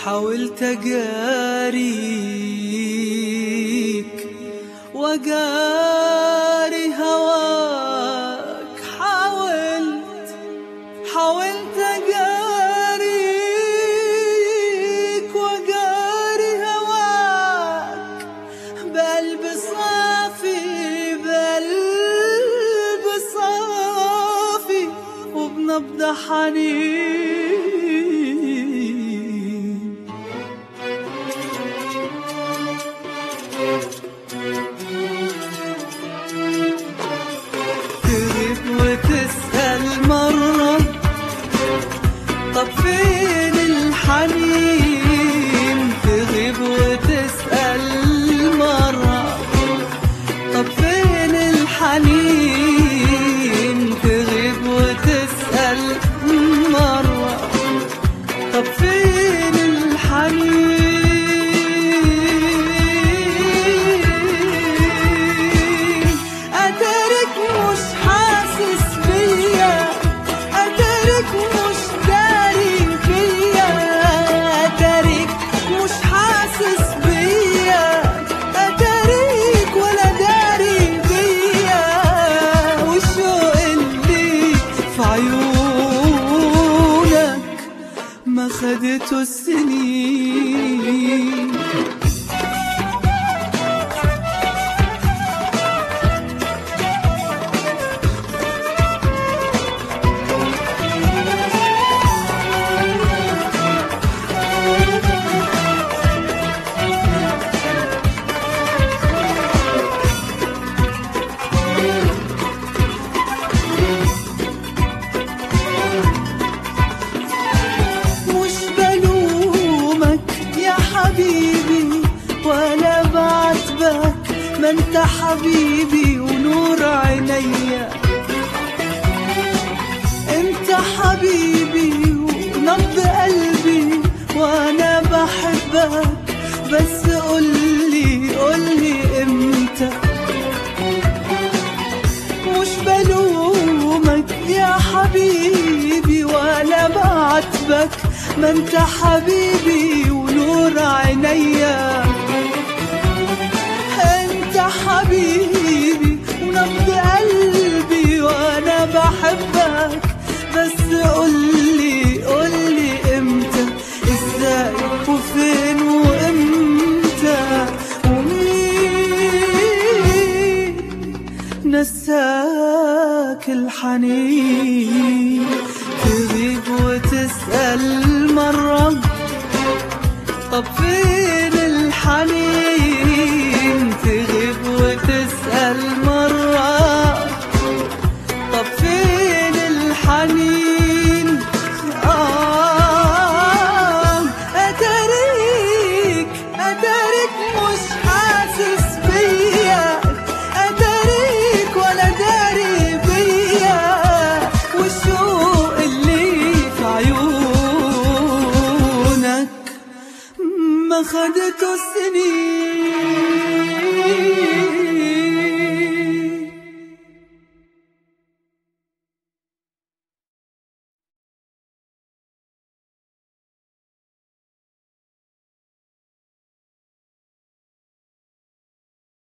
حاولت أجاريك وجاري هواك حاولت حاولت أجاريك وجاري هواك بقلب صافي بقلب صافي وبنبض حنين تغيب وتسأل مرة طب فين الحنين تغيب وتسأل مرة طب فين الحنين تغيب وتسأل مرة طب فين الحنين أتارك مش حاسس بيا أتارك مش داري فيا أتارك مش حاسس بيا أتارك ولا داري بيا والشوق اللي في عيونك ما خدته السنين مش بلومك يا حبيبي ولا بعاتبك ما انت حبيبي ونور عينيا انت حبيبي ونبض قلبي وانا بحبك بس قولي قولي امتى مش بلومك يا حبيبي ولا بعاتبك ما انت حبيبي ونور عينيا انت حبيبي ونبض قلبي وانا بحبك بس قولي قولي امتى ازاي وفين وامتى ومين نساك الحنين تغيب وتسأل مرة طب فين الحنين تغيب وتسأل مرة طب فين الحنين آه أتاريك أتاريك مش حاسس بيا أتاريك ولا داري بيا والشوق اللي في عيونك ما خدته السنين